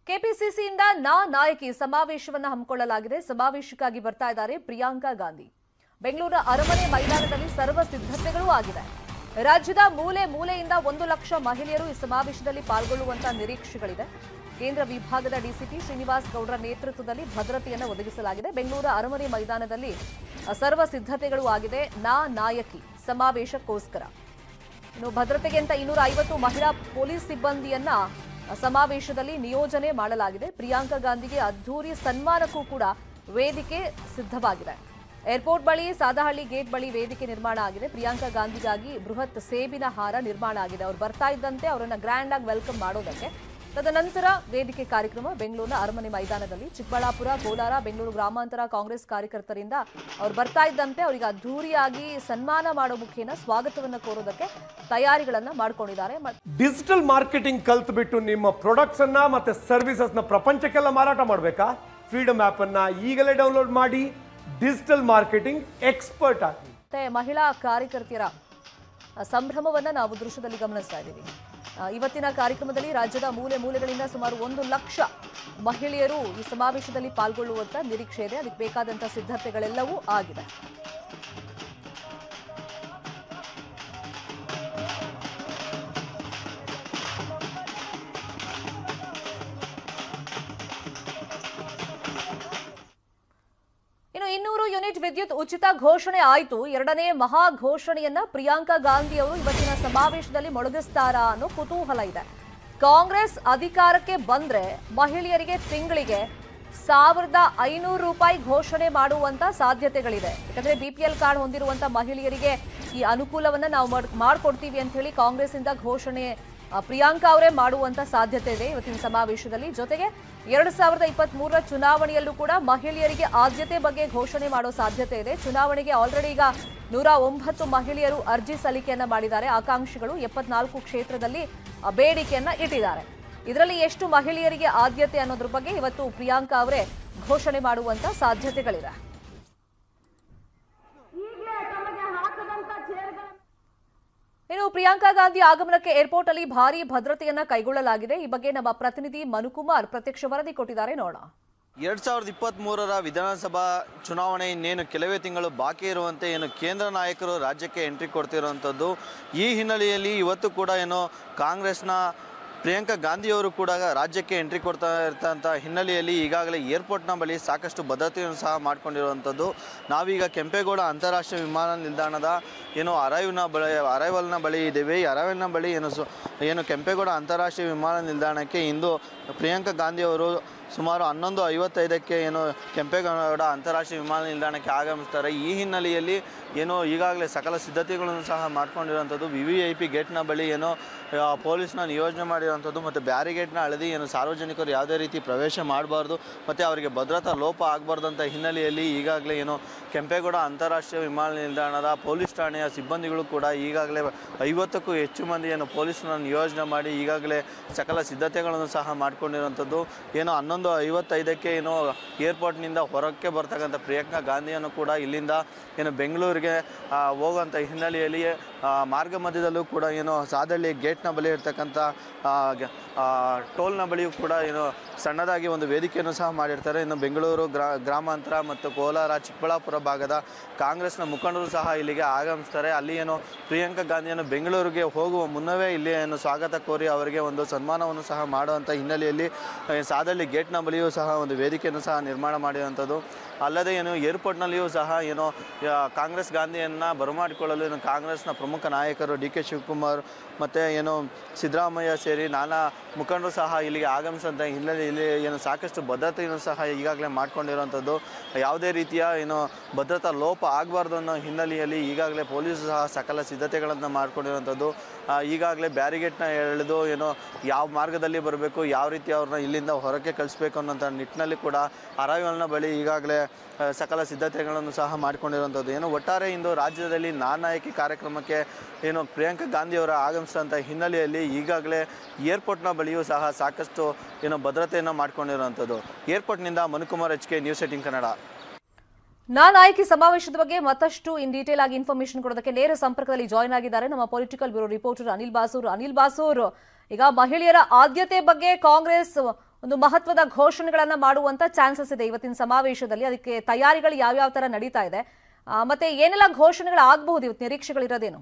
ಕೆಪಿಸಿಸಿಯಿಂದ ನಾ ನಾಯಕಿ ಸಮಾವೇಶವನ್ನ ಹಮ್ಮಿಕೊಳ್ಳಲಾಗಿದೆ ಸಮಾವೇಶಕ್ಕಾಗಿ ಬರ್ತಾ ಇದ್ದಾರೆ ಪ್ರಿಯಾಂಕಾ ಗಾಂಧಿ ಬೆಂಗಳೂರಿನ ಅರಮನೆ ಮೈದಾನದಲ್ಲಿ ಸರ್ವ ಸಿದ್ಧತೆಗಳೂ ಆಗಿದೆ ರಾಜ್ಯದ ಮೂಲೆ ಮೂಲೆಯಿಂದ ಒಂದು ಲಕ್ಷ ಮಹಿಳೆಯರು ಈ ಸಮಾವೇಶದಲ್ಲಿ ಪಾಲ್ಗೊಳ್ಳುವಂತ ನಿರೀಕ್ಷೆಗಳಿದೆ ಕೇಂದ್ರ ವಿಭಾಗದ ಡಿಸಿಪಿ ಶ್ರೀನಿವಾಸ್ ಗೌಡ್ರ ನೇತೃತ್ವದಲ್ಲಿ ಭದ್ರತೆಯನ್ನು ಒದಗಿಸಲಾಗಿದೆ ಬೆಂಗಳೂರು ಅರಮನೆ ಮೈದಾನದಲ್ಲಿ ಅ, ಸರ್ವ ಸಿದ್ಧತೆಗಳು ಆಗಿದೆ ನಾ ನಾಯಕಿ ಸಮಾವೇಶಕ್ಕೋಸ್ಕರ ಇನ್ನು ಭದ್ರತೆಗೆ ಅಂತ ಇನ್ನೂರ ಐವತ್ತು ಮಹಿಳಾ ಪೊಲೀಸ್ ಸಿಬ್ಬಂದಿಯನ್ನ ಸಮಾವೇಶದಲ್ಲಿ ನಿಯೋಜನೆ ಮಾಡಲಾಗಿದೆ ಪ್ರಿಯಾಂಕಾ ಗಾಂಧಿಗೆ ಅದ್ಧೂರಿ ಸನ್ಮಾನಕ್ಕೂ ಕೂಡ ವೇದಿಕೆ ಸಿದ್ಧವಾಗಿದೆ ಏರ್ಪೋರ್ಟ್ ಬಳಿ ಸಾದಹಳ್ಳಿ ಗೇಟ್ ಬಳಿ ವೇದಿಕೆ ನಿರ್ಮಾಣ ಆಗಿದೆ ಪ್ರಿಯಾಂಕಾ ಗಾಂಧಿಗಾಗಿ ಬೃಹತ್ ಸೇಬಿನ ಹಾರ ನಿರ್ಮಾಣ ಆಗಿದೆ ಅವ್ರು ಬರ್ತಾ ಇದ್ದಂತೆ ಅವರನ್ನ ಗ್ರ್ಯಾಂಡ್ ಆಗಿ ವೆಲ್ಕಮ್ ಮಾಡೋದಕ್ಕೆ ತದನಂತರ ವೇದಿಕೆ ಕಾರ್ಯಕ್ರಮ ಬೆಂಗಳೂರಿನ ಅರಮನೆ ಮೈದಾನದಲ್ಲಿ ಚಿಕ್ಕಬಳ್ಳಾಪುರ ಕೋಲಾರ ಬೆಂಗಳೂರು ಗ್ರಾಮಾಂತರ ಕಾಂಗ್ರೆಸ್ ಕಾರ್ಯಕರ್ತರಿಂದ ಅವ್ರು ಬರ್ತಾ ಇದ್ದಂತೆ ಅವರಿಗೆ ಅದ್ಧೂರಿಯಾಗಿ ಸನ್ಮಾನ ಮಾಡೋ ಮುಖೇನ ಸ್ವಾಗತವನ್ನ ಕೋರೋದಕ್ಕೆ ತಯಾರಿಗಳನ್ನ ಮಾಡ್ಕೊಂಡಿದ್ದಾರೆ ಮ- ಡಿಜಿಟಲ್ ಮಾರ್ಕೆಟಿಂಗ್ ಕಲ್ತ್ಬಿಟ್ಟು ನಿಮ್ಮ ಪ್ರಾಡಕ್ಟ್ಸ್ ಅನ್ನ ಮತ್ತೆ ಸರ್ವಿಸಸ್ ನ ಪ್ರಪಂಚಕ್ಕೆಲ್ಲ ಮಾರಾಟ ಮಾಡಬೇಕಾ ಫ್ರೀಡಮ್ ಆಪ್ ಅನ್ನ ಈಗಲೇ ಡೌನ್ಲೋಡ್ ಮಾಡಿ ಡಿಜಿಟಲ್ ಮಾರ್ಕೆಟಿಂಗ್ ಎಕ್ಸ್ಪರ್ಟ್ ಆಗಿ ಮತ್ತೆ ಮಹಿಳಾ ಕಾರ್ಯಕರ್ತೆಯರ ಆ, ಸಂಭ್ರಮವನ್ನ ನಾವು ದೃಶ್ಯದಲ್ಲಿ ಗಮನಿಸ್ತಾ ಇದ್ದೀವಿ ಆ, ಇವತ್ತಿನ ಕಾರ್ಯಕ್ರಮದಲ್ಲಿ ರಾಜ್ಯದ ಮೂಲೆ ಮೂಲೆಗಳಿಂದ ಸುಮಾರು ಒಂದು ಲಕ್ಷ ಮಹಿಳೆಯರು ಈ ಸಮಾವೇಶದಲ್ಲಿ ಪಾಲ್ಗೊಳ್ಳುವಂತ ನಿರೀಕ್ಷೆ ಇದೆ ಅದಕ್ಕೆ ಬೇಕಾದಂತ ಸಿದ್ಧತೆಗಳೆಲ್ಲವೂ ಆಗಿದೆ ಇನ್ನು ಇನ್ನೂರು ಯೂನಿಟ್ ವಿದ್ಯುತ್ ಉಚಿತ ಘೋಷಣೆ ಆಯಿತು ಎರಡನೇ ಮಹಾ ಘೋಷಣೆಯನ್ನ ಪ್ರಿಯಾಂಕಾ ಗಾಂಧಿ ಅವರು ಇವತ್ತಿನ ಸಮಾವೇಶದಲ್ಲಿ ಮೊಳಗಿಸ್ತಾರಾ ಅನ್ನೋ ಕುತೂಹಲ ಇದೆ ಕಾಂಗ್ರೆಸ್ ಅಧಿಕಾರಕ್ಕೆ ಬಂದ್ರೆ ಮಹಿಳೆಯರಿಗೆ ತಿಂಗಳಿಗೆ ಸಾವಿರದ ಐನೂರು ರೂಪಾಯಿ ಘೋಷಣೆ ಮಾಡುವಂತ ಸಾಧ್ಯತೆಗಳಿದೆ ಯಾಕಂದ್ರೆ ಬಿಪಿಎಲ್ ಕಾರ್ಡ್ ಹೊಂದಿರುವಂತ ಮಹಿಳೆಯರಿಗೆ ಈ ಅನುಕೂಲವನ್ನ ನಾವು ಮಾಡ್- ಮಾಡ್ಕೊಡ್ತೀವಿ ಅಂತ ಹೇಳಿ ಕಾಂಗ್ರೆಸ್ ಇಂದ ಘೋಷಣೆ ಆ, ಪ್ರಿಯಾಂಕಾ ಅವರೇ ಮಾಡುವಂತ ಸಾಧ್ಯತೆ ಇದೆ ಇವತ್ತಿನ ಸಮಾವೇಶದಲ್ಲಿ ಜೊತೆಗೆ ಎರಡು ಸಾವಿರದ ಇಪ್ಪತ್ತ್ ಮೂರರ ಚುನಾವಣೆಯಲ್ಲೂ ಕೂಡ ಮಹಿಳೆಯರಿಗೆ ಆದ್ಯತೆ ಬಗ್ಗೆ ಘೋಷಣೆ ಮಾಡೋ ಸಾಧ್ಯತೆ ಇದೆ ಚುನಾವಣೆಗೆ ಆಲ್ರೆಡಿ ಈಗ ನೂರ ಒಂಬತ್ತು ಮಹಿಳೆಯರು ಅರ್ಜಿ ಸಲ್ಲಿಕೆಯನ್ನ ಮಾಡಿದ್ದಾರೆ ಆಕಾಂಕ್ಷಿಗಳು ಎಪ್ಪತ್ನಾಲ್ಕು ಕ್ಷೇತ್ರದಲ್ಲಿ ಆ, ಬೇಡಿಕೆಯನ್ನ ಇಟ್ಟಿದ್ದಾರೆ ಇದರಲ್ಲಿ ಎಷ್ಟು ಮಹಿಳೆಯರಿಗೆ ಆದ್ಯತೆ ಅನ್ನೋದ್ರ ಬಗ್ಗೆ ಇವತ್ತು ಪ್ರಿಯಾಂಕಾ ಅವರೇ ಘೋಷಣೆ ಮಾಡುವಂತ ಸಾಧ್ಯತೆಗಳಿದೆ ಇನ್ನು ಪ್ರಿಯಾಂಕಾ ಗಾಂಧಿ ಆಗಮನಕ್ಕೆ ಏರ್ಪೋರ್ಟ್ ಅಲ್ಲಿ ಭಾರಿ ಭದ್ರತೆಯನ್ನ ಕೈಗೊಳ್ಳಲಾಗಿದೆ ಈ ಬಗ್ಗೆ ನಮ್ಮ ಪ್ರತಿನಿಧಿ ಮನುಕುಮಾರ್ ಪ್ರತ್ಯಕ್ಷ ವರದಿ ಕೊಟ್ಟಿದ್ದಾರೆ ನೋಡೋಣ ಎರಡ್ ಸಾವಿರದ ಇಪ್ಪತ್ತ್ ಮೂರರ ವಿಧಾನಸಭಾ ಚುನಾವಣೆ ಇನ್ನೇನು ಕೆಲವೇ ತಿಂಗಳು ಬಾಕಿ ಇರುವಂತೆ ಏನು ಕೇಂದ್ರ ನಾಯಕರು ರಾಜ್ಯಕ್ಕೆ ಎಂಟ್ರಿ ಕೊಡ್ತಿರುವಂಥದ್ದು ಈ ಹಿನ್ನೆಲೆಯಲ್ಲಿ ಇವತ್ತು ಕೂಡ ಏನು ಕಾಂಗ್ರೆಸ್ನ ಪ್ರಿಯಾಂಕಾ ಗಾಂಧಿಯವರು ಕೂಡ ರಾಜ್ಯಕ್ಕೆ ಎಂಟ್ರಿ ಕೊಡ್ತಾ ಇರ್ತಂಥ ಹಿನ್ನೆಲೆಯಲ್ಲಿ ಈಗಾಗಲೇ ಏರ್ಪೋರ್ಟ್ನ ಬಳಿ ಸಾಕಷ್ಟು ಭದ್ರತೆಯನ್ನು ಸಹ ಮಾಡಿಕೊಂಡಿರುವಂಥದ್ದು ನಾವೀಗ ಕೆಂಪೇಗೌಡ ಅಂತಾರಾಷ್ಟ್ರೀಯ ವಿಮಾನ ನಿಲ್ದಾಣದ ಏನು ಅರೈವ್ನ ಬಳಿ ಅರೈವಲ್ನ ಬಳಿ ಇದ್ದೇವೆ ಈ ಅರೈವಲ್ನ ಬಳಿ ಏನು ಸು ಏನು ಕೆಂಪೇಗೌಡ ಅಂತಾರಾಷ್ಟ್ರೀಯ ವಿಮಾನ ನಿಲ್ದಾಣಕ್ಕೆ ಇಂದು ಪ್ರಿಯಾಂಕಾ ಗಾಂಧಿಯವರು ಸುಮಾರು ಹನ್ನೊಂದು ಐವತ್ತೈದಕ್ಕೆ ಏನು ಕೆಂಪೇಗೌಡ ಅಂತಾರಾಷ್ಟ್ರೀಯ ವಿಮಾನ ನಿಲ್ದಾಣಕ್ಕೆ ಆಗಮಿಸ್ತಾರೆ ಈ ಹಿನ್ನೆಲೆಯಲ್ಲಿ ಏನು ಈಗಾಗಲೇ ಸಕಲ ಸಿದ್ಧತೆಗಳನ್ನು ಸಹ ಮಾಡ್ಕೊಂಡಿರುವಂಥದ್ದು ವಿ ವಿ ಐ ಪಿ ಗೇಟ್ನ ಬಳಿ ಏನೋ ಆ, ಪೊಲೀಸ್ನ ನಿಯೋಜನೆ ಮಾಡಿರುವಂಥದ್ದು ಮತ್ತು ಬ್ಯಾರಿಗೇಟ್ನ ಅಳದಿ ಏನು ಸಾರ್ವಜನಿಕರು ಯಾವುದೇ ರೀತಿ ಪ್ರವೇಶ ಮಾಡಬಾರ್ದು ಮತ್ತು ಅವರಿಗೆ ಭದ್ರತಾ ಲೋಪ ಆಗಬಾರ್ದಂಥ ಹಿನ್ನೆಲೆಯಲ್ಲಿ ಈಗಾಗಲೇ ಏನು ಕೆಂಪೇಗೌಡ ಅಂತಾರಾಷ್ಟ್ರೀಯ ವಿಮಾನ ನಿಲ್ದಾಣದ ಪೊಲೀಸ್ ಠಾಣೆಯ ಸಿಬ್ಬಂದಿಗಳು ಕೂಡ ಈಗಾಗಲೇ ಐವತ್ತಕ್ಕೂ ಹೆಚ್ಚು ಮಂದಿ ಏನು ಪೊಲೀಸ್ನ ನಿಯೋಜನೆ ಮಾಡಿ ಈಗಾಗಲೇ ಸಕಲ ಸಿದ್ಧತೆಗಳನ್ನು ಸಹ ಮಾಡ್ಕೊಂಡಿರುವಂಥದ್ದು ಏನು ಹನ್ನೊಂದು ಐವತ್ತೈದಕ್ಕೆ ಏನು ಏರ್ಪೋರ್ಟ್ನಿಂದ ಹೊರಕ್ಕೆ ಬರ್ತಕ್ಕಂಥ ಪ್ರಿಯಾಂಕಾ ಗಾಂಧಿಯನ್ನು ಕೂಡ ಇಲ್ಲಿಂದ ಏನು ಬೆಂಗಳೂರಿಗೆ ಆ, ಹೋಗುವಂಥ ಹಿನ್ನೆಲೆಯಲ್ಲಿ ಆ, ಮಾರ್ಗ ಮಧ್ಯದಲ್ಲೂ ಕೂಡ ಏನು ಸಾದಳ್ಳಿ ಗೇಟ್ನ ಬಳಿ ಇರ್ತಕ್ಕಂಥ ಆ, ಗ- ಆ, ಟೋಲ್ನ ಬಳಿಯೂ ಕೂಡ ಏನು ಸಣ್ಣದಾಗಿ ಒಂದು ವೇದಿಕೆಯನ್ನು ಸಹ ಮಾಡಿರ್ತಾರೆ ಇನ್ನು ಬೆಂಗಳೂರು ಗ್ರಾ ಗ್ರಾಮಾಂತರ ಮತ್ತು ಕೋಲಾರ ಚಿಕ್ಕಬಳ್ಳಾಪುರ ಭಾಗದ ಕಾಂಗ್ರೆಸ್ನ ಮುಖಂಡರು ಸಹ ಇಲ್ಲಿಗೆ ಆಗಮಿಸ್ತಾರೆ ಅಲ್ಲಿ ಏನು ಪ್ರಿಯಾಂಕಾ ಗಾಂಧಿಯನ್ನು ಬೆಂಗಳೂರಿಗೆ ಹೋಗುವ ಮುನ್ನವೇ ಇಲ್ಲಿ ಏನು ಸ್ವಾಗತ ಕೋರಿ ಅವರಿಗೆ ಒಂದು ಸನ್ಮಾನವನ್ನು ಸಹ ಮಾಡುವಂಥ ಹಿನ್ನೆಲೆಯಲ್ಲಿ ಆ, ಸಾದಳ್ಳಿ ಗೇಟ್ನ ಬಳಿಯೂ ಸಹ ಒಂದು ವೇದಿಕೆಯನ್ನು ಸಹ ನಿರ್ಮಾಣ ಮಾಡಿರುವಂಥದ್ದು ಅಲ್ಲದೆ ಏನು ಏರ್ಪೋರ್ಟ್ನಲ್ಲಿಯೂ ಸಹ ಏನು ಆ, ಕಾಂಗ್ರೆಸ್ ಗಾಂಧಿಯನ್ನು ಬರಮಾಡಿಕೊಳ್ಳಲು ಏನು ಕಾಂಗ್ರೆಸ್ನ ಪ್ರಮುಖ ನಾಯಕರು ಡಿ ಕೆ ಶಿವಕುಮಾರ್ ಮತ್ತು ಏನು ಸಿದ್ದರಾಮಯ್ಯ ಸೇರಿ ನಾನಾ ಮುಖಂಡರು ಸಹ ಇಲ್ಲಿಗೆ ಆಗಮಿಸುವಂಥ ಹಿನ್ನೆಲೆಯಲ್ಲಿ ಏನು ಸಾಕಷ್ಟು ಭದ್ರತೆಯನ್ನು ಸಹ ಈಗಾಗಲೇ ಮಾಡ್ಕೊಂಡಿರುವಂಥದ್ದು ಯಾವುದೇ ರೀತಿಯ ಏನು ಭದ್ರತಾ ಲೋಪ ಆಗಬಾರ್ದು ಅನ್ನೋ ಹಿನ್ನೆಲೆಯಲ್ಲಿ ಈಗಾಗಲೇ ಪೊಲೀಸರು ಸಹ ಸಕಲ ಸಿದ್ಧತೆಗಳನ್ನು ಮಾಡ್ಕೊಂಡಿರುವಂಥದ್ದು ಆ, ಈಗಾಗಲೇ ಬ್ಯಾರಿಗೇಟ್ನ ಎಳೆದು ಏನೋ ಯಾವ ಮಾರ್ಗದಲ್ಲಿ ಬರಬೇಕು ಯಾವ ರೀತಿ ಅವ್ರನ್ನ ಇಲ್ಲಿಂದ ಹೊರಕ್ಕೆ ಕಳಿಸ್ಬೇಕು ಅನ್ನೋಂಥ ನಿಟ್ಟಿನಲ್ಲಿ ಕೂಡ ಅರೈವಲ್ನ ಬಳಿ ಈಗಾಗಲೇ ಆ, ಸಕಲ ಸಿದ್ಧತೆಗಳನ್ನು ಸಹ ಮಾಡಿಕೊಂಡಿರುವಂಥದ್ದು ಏನು ಒಟ್ಟಾರೆ ಇಂದು ರಾಜ್ಯದಲ್ಲಿ ನಾನಾಯಕಿ ಕಾರ್ಯಕ್ರಮಕ್ಕೆ ಏನು ಪ್ರಿಯಾಂಕಾ ಗಾಂಧಿಯವರ ಆಗಮಿಸಿದಂಥ ಹಿನ್ನೆಲೆಯಲ್ಲಿ ಈಗಾಗಲೇ ಏರ್ಪೋರ್ಟ್ನ ಬಳಿಯೂ ಸಹ ಸಾಕಷ್ಟು ಏನು ಭದ್ರತೆಯನ್ನು ಮಾಡ್ಕೊಂಡಿರುವಂಥದ್ದು ಏರ್ಪೋರ್ಟ್ನಿಂದ Manukumar H K news eighteen Kannada ನಾನ್ ಆಯ್ಕೆ ಸಮಾವೇಶದ ಬಗ್ಗೆ ಮತ್ತಷ್ಟು ಇನ್ ಡೀಟೇಲ್ ಆಗಿ ಇನ್ಫಾರ್ಮೇಶನ್ ಕೊಡೋದಕ್ಕೆ ನೇರ ಸಂಪರ್ಕದಲ್ಲಿ ಜಾಯ್ನ್ ಆಗಿದ್ದಾರೆ ನಮ್ಮ political bureau reporter Anil Basur Anil Basur ಈಗ ಮಹಿಳೆಯರ ಆದ್ಯತೆ ಬಗ್ಗೆ ಕಾಂಗ್ರೆಸ್ ಒಂದು ಮಹತ್ವದ ಘೋಷಣೆಗಳನ್ನ ಮಾಡುವಂತ ಚಾನ್ಸಸ್ ಇದೆ ಇವತ್ತಿನ ಸಮಾವೇಶದಲ್ಲಿ ಅದಕ್ಕೆ ತಯಾರಿಗಳು ಯಾವ್ಯಾವ ತರ ನಡೀತಾ ಇದೆ ಆ, ಮತ್ತೆ ಏನೆಲ್ಲ ಘೋಷಣೆಗಳು ಆಗಬಹುದು ಇವತ್ತು ನಿರೀಕ್ಷೆಗಳಿರೋದೇನು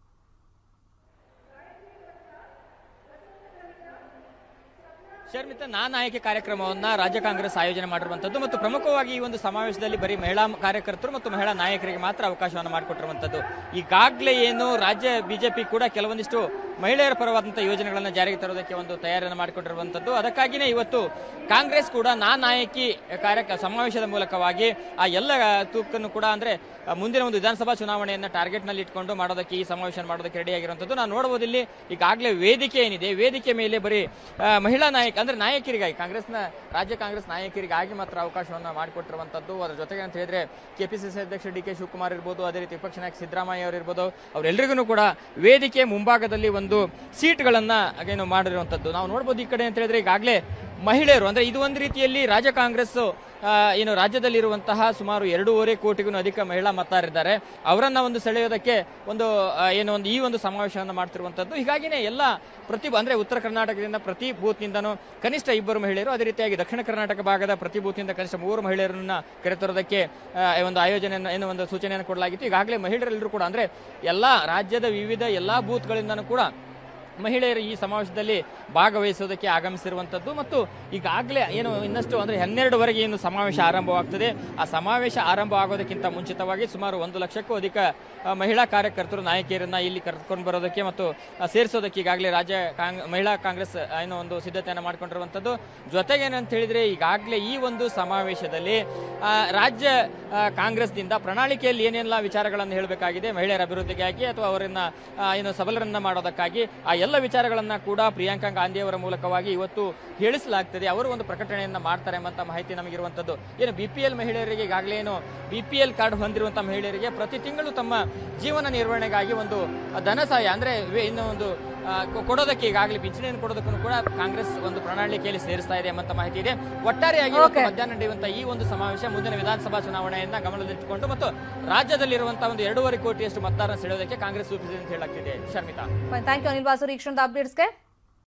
ಶರ್ಮಿತ ನಾ ನಾಯಕಿ ಕಾರ್ಯಕ್ರಮವನ್ನ ರಾಜ್ಯ ಕಾಂಗ್ರೆಸ್ ಆಯೋಜನೆ ಮಾಡಿರುವಂತದ್ದು ಮತ್ತು ಪ್ರಮುಖವಾಗಿ ಈ ಒಂದು ಸಮಾವೇಶದಲ್ಲಿ ಬರೀ ಮಹಿಳಾ ಕಾರ್ಯಕರ್ತರು ಮತ್ತು ಮಹಿಳಾ ನಾಯಕರಿಗೆ ಮಾತ್ರ ಅವಕಾಶವನ್ನು ಮಾಡಿಕೊಟ್ಟಿರುವಂತದ್ದು ಈಗಾಗಲೇ ಏನು ರಾಜ್ಯ ಬಿಜೆಪಿ ಕೂಡ ಕೆಲವೊಂದಿಷ್ಟು ಮಹಿಳೆಯರ ಪರವಾದಂತಹ ಯೋಜನೆಗಳನ್ನು ಜಾರಿಗೆ ತರೋದಕ್ಕೆ ಒಂದು ತಯಾರಿಯನ್ನು ಮಾಡಿಕೊಂಡಿರುವಂತದ್ದು ಅದಕ್ಕಾಗಿಯೇ ಇವತ್ತು ಕಾಂಗ್ರೆಸ್ ಕೂಡ ನಾ ನಾಯಕಿ ಕಾರ್ಯ ಸಮಾವೇಶದ ಮೂಲಕವಾಗಿ ಆ ಎಲ್ಲ ತೂಕನ್ನು ಕೂಡ ಅಂದ್ರೆ ಆ, ಮುಂದಿನ ಒಂದು ವಿಧಾನಸಭಾ ಚುನಾವಣೆಯನ್ನ ಟಾರ್ಗೆಟ್ ನಲ್ಲಿ ಇಟ್ಕೊಂಡು ಮಾಡೋದಕ್ಕೆ ಈ ಸಮಾವೇಶ ಮಾಡೋದಕ್ಕೆ ರೆಡಿ ಆಗಿರುವಂತದ್ದು ನಾವು ನೋಡಬಹುದು ಇಲ್ಲಿ ಈಗಾಗಲೇ ವೇದಿಕೆ ಏನಿದೆ ವೇದಿಕೆ ಮೇಲೆ ಬರೀ ಆ, ಮಹಿಳಾ ನಾಯಕ ಅಂದ್ರೆ ನಾಯಕರಿಗಾಗಿ ಕಾಂಗ್ರೆಸ್ನ ರಾಜ್ಯ ಕಾಂಗ್ರೆಸ್ ನಾಯಕರಿಗಾಗಿ ಮಾತ್ರ ಅವಕಾಶವನ್ನ ಮಾಡಿಕೊಟ್ಟಿರುವಂತದ್ದು ಅದರ ಜೊತೆಗೆ ಅಂತ ಹೇಳಿದ್ರೆ ಕೆಪಿಸಿಸಿ ಅಧ್ಯಕ್ಷ ಡಿ ಕೆ ಶಿವಕುಮಾರ್ ಇರ್ಬೋದು ಅದೇ ರೀತಿ ವಿಪಕ್ಷ ನಾಯಕ ಸಿದ್ದರಾಮಯ್ಯ ಅವರು ಇರ್ಬೋದು ಅವರೆಲ್ಲರಿಗೂ ಕೂಡ ವೇದಿಕೆ ಮುಂಭಾಗದಲ್ಲಿ ಒಂದು ಸೀಟ್ಗಳನ್ನ ಏನು ಮಾಡಿರುವಂತದ್ದು ನಾವು ನೋಡ್ಬೋದು ಈ ಕಡೆ ಅಂತ ಹೇಳಿದ್ರೆ ಈಗಾಗಲೇ ಮಹಿಳೆಯರು ಅಂದ್ರೆ ಇದು ಒಂದು ರೀತಿಯಲ್ಲಿ ರಾಜ್ಯ ಕಾಂಗ್ರೆಸ್ ಆ, ಏನು ರಾಜ್ಯದಲ್ಲಿರುವಂತಹ ಸುಮಾರು ಎರಡೂವರೆ ಕೋಟಿಗೂ ಅಧಿಕ ಮಹಿಳಾ ಮತದಾರರಿದ್ದಾರೆ ಅವರನ್ನ ಒಂದು ಸೆಳೆಯೋದಕ್ಕೆ ಒಂದು ಆ, ಏನು ಒಂದು ಈ ಒಂದು ಸಮಾವೇಶವನ್ನು ಮಾಡ್ತಿರುವಂತದ್ದು ಹೀಗಾಗಿನೇ ಎಲ್ಲ ಪ್ರತಿ ಅಂದ್ರೆ ಉತ್ತರ ಕರ್ನಾಟಕದಿಂದ ಪ್ರತಿ ಬೂತ್ ನಿಂದನೂ ಕನಿಷ್ಠ ಇಬ್ಬರು ಮಹಿಳೆಯರು ಅದೇ ರೀತಿಯಾಗಿ ದಕ್ಷಿಣ ಕರ್ನಾಟಕ ಭಾಗದ ಪ್ರತಿ ಬೂತ್ ನಿಂದ ಕನಿಷ್ಠ ಮೂವರು ಮಹಿಳೆಯರನ್ನ ಕರೆತರೋದಕ್ಕೆ ಆ, ಒಂದು ಆಯೋಜನೆಯನ್ನು ಏನು ಒಂದು ಸೂಚನೆಯನ್ನು ಕೊಡಲಾಗಿತ್ತು ಈಗಾಗಲೇ ಮಹಿಳೆಯರೆಲ್ಲರೂ ಕೂಡ ಅಂದ್ರೆ ಎಲ್ಲಾ ರಾಜ್ಯದ ವಿವಿಧ ಎಲ್ಲಾ ಬೂತ್ಗಳಿಂದನೂ ಕೂಡ ಮಹಿಳೆಯರು ಈ ಸಮಾವೇಶದಲ್ಲಿ ಭಾಗವಹಿಸೋದಕ್ಕೆ ಆಗಮಿಸಿರುವಂತದ್ದು ಮತ್ತು ಈಗಾಗಲೇ ಏನು ಇನ್ನಷ್ಟು ಅಂದ್ರೆ ಹನ್ನೆರಡುವರೆಗೆ ಏನು ಸಮಾವೇಶ ಆರಂಭವಾಗ್ತದೆ ಆ ಸಮಾವೇಶ ಆರಂಭ ಆಗೋದಕ್ಕಿಂತ ಮುಂಚಿತವಾಗಿ ಸುಮಾರು ಒಂದು ಲಕ್ಷಕ್ಕೂ ಅಧಿಕ ಆ, ಮಹಿಳಾ ಕಾರ್ಯಕರ್ತರು ನಾಯಕಿಯರನ್ನ ಇಲ್ಲಿ ಕರೆದುಕೊಂಡು ಬರೋದಕ್ಕೆ ಮತ್ತು ಆ, ಸೇರಿಸೋದಕ್ಕೆ ಈಗಾಗಲೇ ರಾಜ್ಯ ಕಾಂಗ್ ಮಹಿಳಾ ಕಾಂಗ್ರೆಸ್ ಆ, ಏನೋ ಒಂದು ಸಿದ್ಧತೆಯನ್ನು ಮಾಡ್ಕೊಂಡಿರುವಂತದ್ದು ಜೊತೆಗೆ ಏನಂತ ಹೇಳಿದ್ರೆ ಈಗಾಗಲೇ ಈ ಒಂದು ಸಮಾವೇಶದಲ್ಲಿ ಆ, ರಾಜ್ಯ ಆ, ಕಾಂಗ್ರೆಸ್ನಿಂದ ಪ್ರಣಾಳಿಕೆಯಲ್ಲಿ ಏನೆಲ್ಲ ವಿಚಾರಗಳನ್ನು ಹೇಳಬೇಕಾಗಿದೆ ಮಹಿಳೆಯರ ಅಭಿವೃದ್ಧಿಗಾಗಿ ಅಥವಾ ಅವರನ್ನ ಆ, ಏನು ಸಬಲರನ್ನ ಮಾಡೋದಕ್ಕಾಗಿ ಆ ಎಲ್ಲ ವಿಚಾರಗಳನ್ನ ಕೂಡ ಪ್ರಿಯಾಂಕಾ ಗಾಂಧಿ ಅವರ ಮೂಲಕವಾಗಿ ಇವತ್ತು ಹೇಳಿಸಲಾಗ್ತದೆ ಅವರು ಒಂದು ಪ್ರಕಟಣೆಯನ್ನ ಮಾಡ್ತಾರೆ ಎಂಬಂತ ಮಾಹಿತಿ ನಮಗಿರುವಂತದ್ದು ಏನು ಬಿ ಪಿ ಎಲ್ ಮಹಿಳೆಯರಿಗೆ ಈಗಾಗಲೇ ಏನು ಬಿ ಪಿ ಎಲ್ ಕಾರ್ಡ್ ಹೊಂದಿರುವಂತಹ ಮಹಿಳೆಯರಿಗೆ ಪ್ರತಿ ತಿಂಗಳು ತಮ್ಮ ಜೀವನ ನಿರ್ವಹಣೆಗಾಗಿ ಒಂದು ಧನ ಸಹಾಯ ಅಂದ್ರೆ ವೇ- ಇನ್ನು ಒಂದು ಆ, ಕೊ- ಕೊಡೋದಕ್ಕೆ ಈಗಾಗಲೇ ಪಿಂಚಣಿಯನ್ನು ಕೊಡೋದಕ್ಕೂ ಕೂಡ ಕಾಂಗ್ರೆಸ್ ಒಂದು ಪ್ರಣಾಳಿಕೆಯಲ್ಲಿ ಸೇರಿಸ್ತಾ ಇದೆ ಎಂಬಂತ ಮಾಹಿತಿ ಇದೆ ಒಟ್ಟಾರೆಯಾಗಿ ಇವತ್ತು Okay. ಮಧ್ಯಾಹ್ನ ನಡೆಯುವಂತಹ ಈ ಒಂದು ಸಮಾವೇಶ ಮುಂದಿನ ವಿಧಾನಸಭಾ ಚುನಾವಣೆಯನ್ನ ಗಮನದಲ್ಲಿಟ್ಟುಕೊಂಡು ಮತ್ತು ರಾಜ್ಯದಲ್ಲಿರುವಂತಹ ಒಂದು ಎರಡೂವರೆ ಕೋಟಿಯಷ್ಟು ಮತದಾರನ ಸೆಳೆಯೋದಕ್ಕೆ ಕಾಂಗ್ರೆಸ್ ರೂಪಿಸಿದೆ ಅಂತ ಹೇಳಲಾಗ್ತಿದೆ ಶರ್ಮಿತಾ ಥ್ಯಾಂಕ್ ಯು ಅನಿಲ್ ಬಾಸೂರಿ ಈ ಕ್ಷಣದ ಅಪ್ಡೇಟ್ಸ್ಗೆ